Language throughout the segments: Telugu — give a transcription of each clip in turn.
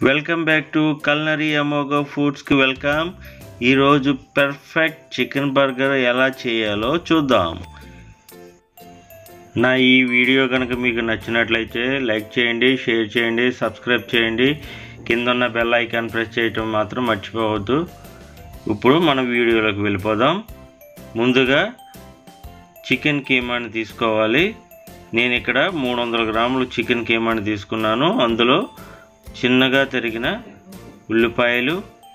వెల్కమ్ బ్యాక్ టు కల్నరీ అమోగో ఫుడ్స్కి వెల్కమ్ ఈరోజు పెర్ఫెక్ట్ చికెన్ బర్గర్ ఎలా చేయాలో చూద్దాం నా ఈ వీడియో కనుక మీకు నచ్చినట్లయితే లైక్ చేయండి షేర్ చేయండి సబ్స్క్రైబ్ చేయండి కింద ఉన్న బెల్ ఐకాన్ ప్రెస్ చేయటం మాత్రం మర్చిపోవద్దు ఇప్పుడు మన వీడియోలోకి వెళ్ళిపోదాం ముందుగా చికెన్ కీమాని తీసుకోవాలి నేను ఇక్కడ మూడు వందల గ్రాములు చికెన్ కీమాని తీసుకున్నాను అందులో చిన్నగా తరిగిన ఉల్లిపాయలు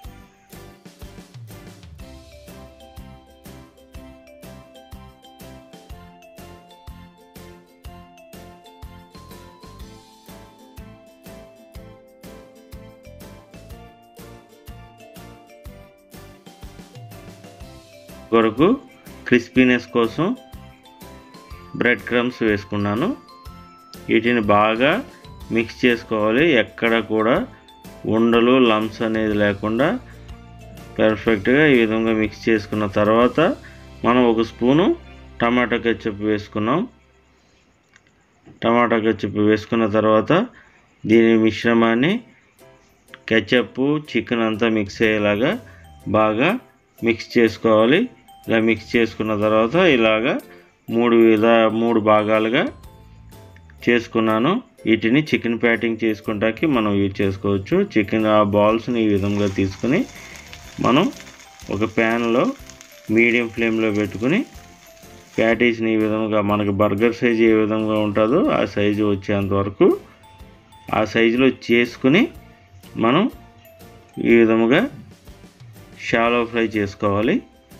కొరకు క్రిస్పీనెస్ కోసం బ్రెడ్ క్రమ్స్ వేసుకున్నాను వీటిని బాగా మిక్స్ చేసుకోవాలి ఎక్కడ కూడా ఉండలు లంప్స్ అనేది లేకుండా పర్ఫెక్ట్గా ఈ విధంగా మిక్స్ చేసుకున్న తర్వాత మనం ఒక స్పూను టమాటా కెచ్చప్ వేసుకున్నాం టమాటా కెచ్చప్ వేసుకున్న తర్వాత దీని మిశ్రమాన్ని కెచప్ చికెన్ అంతా మిక్స్ అయ్యేలాగా బాగా మిక్స్ చేసుకోవాలి ఇలా మిక్స్ చేసుకున్న తర్వాత ఇలాగా మూడు విధ మూడు భాగాలుగా చేసుకున్నాను వీటిని చికెన్ ప్యాటింగ్ చేసుకుంటాకి మనం యూజ్ చేసుకోవచ్చు చికెన్ ఆ బాల్స్ని ఈ విధంగా తీసుకుని మనం ఒక ప్యాన్లో మీడియం ఫ్లేమ్లో పెట్టుకుని ప్యాటీస్ని ఈ విధంగా మనకు బర్గర్ సైజు ఏ విధంగా ఉంటుందో ఆ సైజు వచ్చేంత వరకు ఆ సైజులో చేసుకుని మనం ఈ విధముగా షాలో ఫ్రై చేసుకోవాలి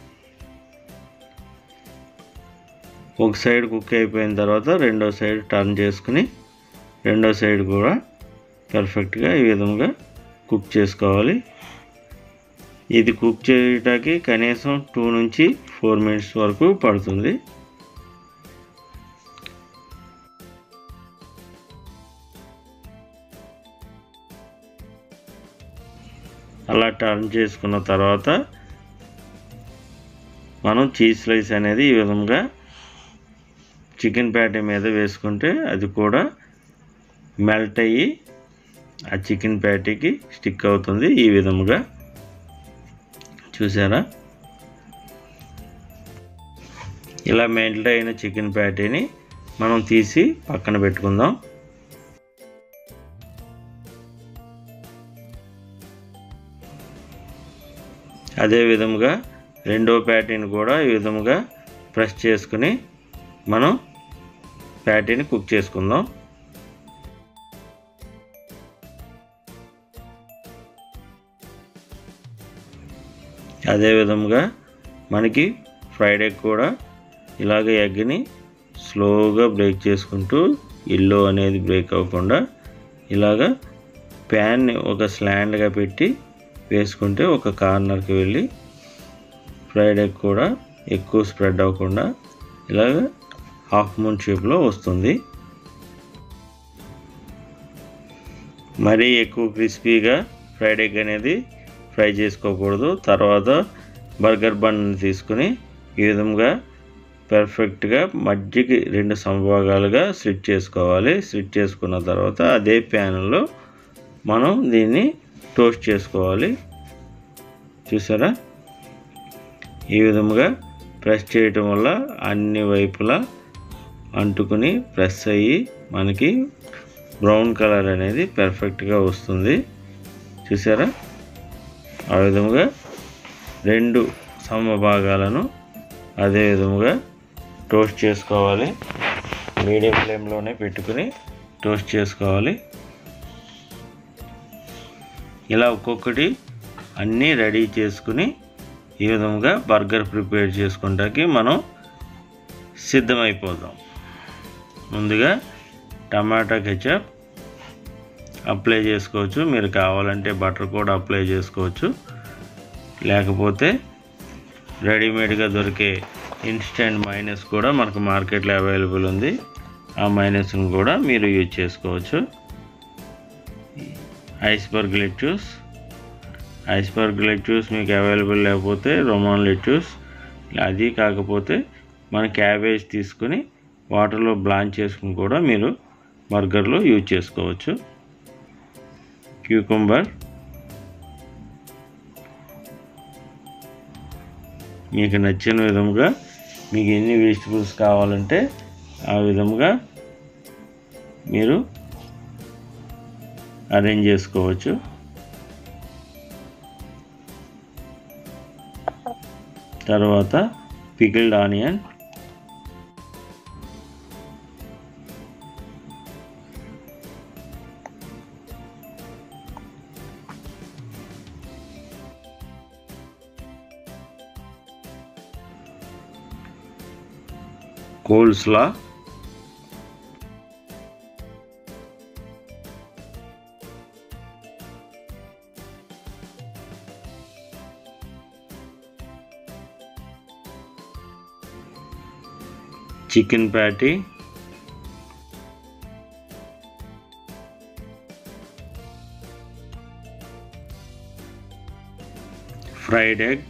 ఒక సైడ్ కుక్ అయిపోయిన తర్వాత రెండో సైడ్ టర్న్ చేసుకుని రెండో సైడ్ కూడా పర్ఫెక్ట్గా ఈ విధంగా కుక్ చేసుకోవాలి ఇది కుక్ చేయటానికి కనీసం టూ నుంచి ఫోర్ మినిట్స్ వరకు పడుతుంది అలా టర్న్ చేసుకున్న తర్వాత మనం చీజ్ స్లైస్ అనేది ఈ విధంగా చికెన్ ప్యాటీ మీద వేసుకుంటే అది కూడా మెల్ట్ అయ్యి ఆ చికెన్ ప్యాటీకి స్టిక్ అవుతుంది ఈ విధముగా చూసారా ఇలా మెల్ట్ అయిన చికెన్ ప్యాటీని మనం తీసి పక్కన పెట్టుకుందాం అదే విధముగా రెండో ప్యాటీని కూడా ఈ విధముగా ప్రెస్ చేసుకుని మనం ప్యాటీని కుక్ చేసుకుందాం అదే విధముగా మనకి ఫ్రైడ్ ఎగ్ కూడా ఇలాగ ఎగ్ని స్లోగా బ్రేక్ చేసుకుంటూ ఇల్లు అనేది బ్రేక్ అవ్వకుండా ఇలాగ ప్యాన్ని ఒక స్లాండ్గా పెట్టి వేసుకుంటే ఒక కార్నర్కి వెళ్ళి ఫ్రైడ్ ఎగ్ కూడా ఎక్కువ స్ప్రెడ్ అవ్వకుండా ఇలాగ హాఫ్ మూన్ షేప్లో వస్తుంది మరీ ఎక్కువ క్రిస్పీగా ఫ్రైడ్ ఎగ్ అనేది ఫ్రై చేసుకోకూడదు తర్వాత బర్గర్ బన్ తీసుకుని ఈ విధంగా పర్ఫెక్ట్గా మధ్యకి రెండు సమభాగాలుగా స్లిట్ చేసుకోవాలి స్లిట్ చేసుకున్న తర్వాత అదే ప్యాన్లో మనం దీన్ని టోస్ట్ చేసుకోవాలి చూసారా ఈ విధముగా ప్రెస్ చేయటం వల్ల అన్ని వైపులా అంటుకుని ప్రెస్ అయ్యి మనకి బ్రౌన్ కలర్ అనేది పర్ఫెక్ట్గా వస్తుంది చూసారా ఆ విధముగా రెండు సమభాగాలను అదే విధముగా టోస్ట్ చేసుకోవాలి మీడియం ఫ్లేమ్లోనే పెట్టుకుని టోస్ట్ చేసుకోవాలి ఇలా ఒక్కొక్కటి అన్నీ రెడీ చేసుకుని ఈ విధంగా బర్గర్ ప్రిపేర్ చేసుకుంటాకి మనం సిద్ధమైపోదాం ముందుగా టమాటా కెచప్ అప్లై చేసుకోవచ్చు మీరు కావాలంటే బటర్ కూడా అప్లై చేసుకోవచ్చు లేకపోతే రెడీమేడ్గా దొరికే ఇన్స్టెంట్ మైనస్ కూడా మనకు మార్కెట్లో అవైలబుల్ ఉంది ఆ మైనస్ని కూడా మీరు యూజ్ చేసుకోవచ్చు ఐస్బర్గ్ లెట్యూస్ ఐస్బర్గ్ లెట్యూస్ మీకు అవైలబుల్ లేకపోతే రొమాన్ లెట్యూస్ అది కాకపోతే మన క్యాబేజ్ తీసుకుని వాటర్లో బ్లాంచ్ చేసుకుని కూడా మీరు బర్గర్లో యూజ్ చేసుకోవచ్చు క్యూకుంబర్ మీకు నచ్చిన విధముగా మీకు ఎన్ని వెజిటబుల్స్ కావాలంటే ఆ విధముగా మీరు అరేంజ్ చేసుకోవచ్చు తర్వాత pickled onion coleslaw chicken patty fried egg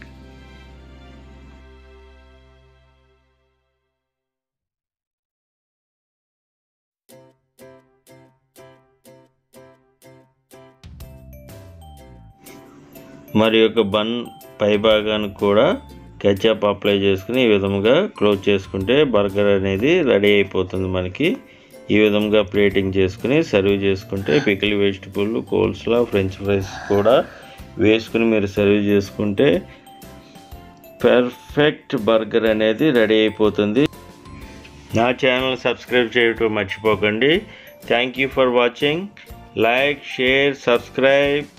మరి యొక్క బన్ పై భాగానికి కూడా కెచప్ అప్లై చేసుకుని ఈ విధముగా క్లోజ్ చేసుకుంటే బర్గర్ అనేది రెడీ అయిపోతుంది మనకి ఈ విధంగా ప్లేటింగ్ చేసుకుని సర్వ్ చేసుకుంటే pickle vegetable coleslaw French fries కూడా వేసుకుని మీరు సర్వ్ చేసుకుంటే పర్ఫెక్ట్ బర్గర్ అనేది రెడీ అయిపోతుంది నా ఛానల్ సబ్స్క్రైబ్ చేయటం మర్చిపోకండి thank you for watching like share subscribe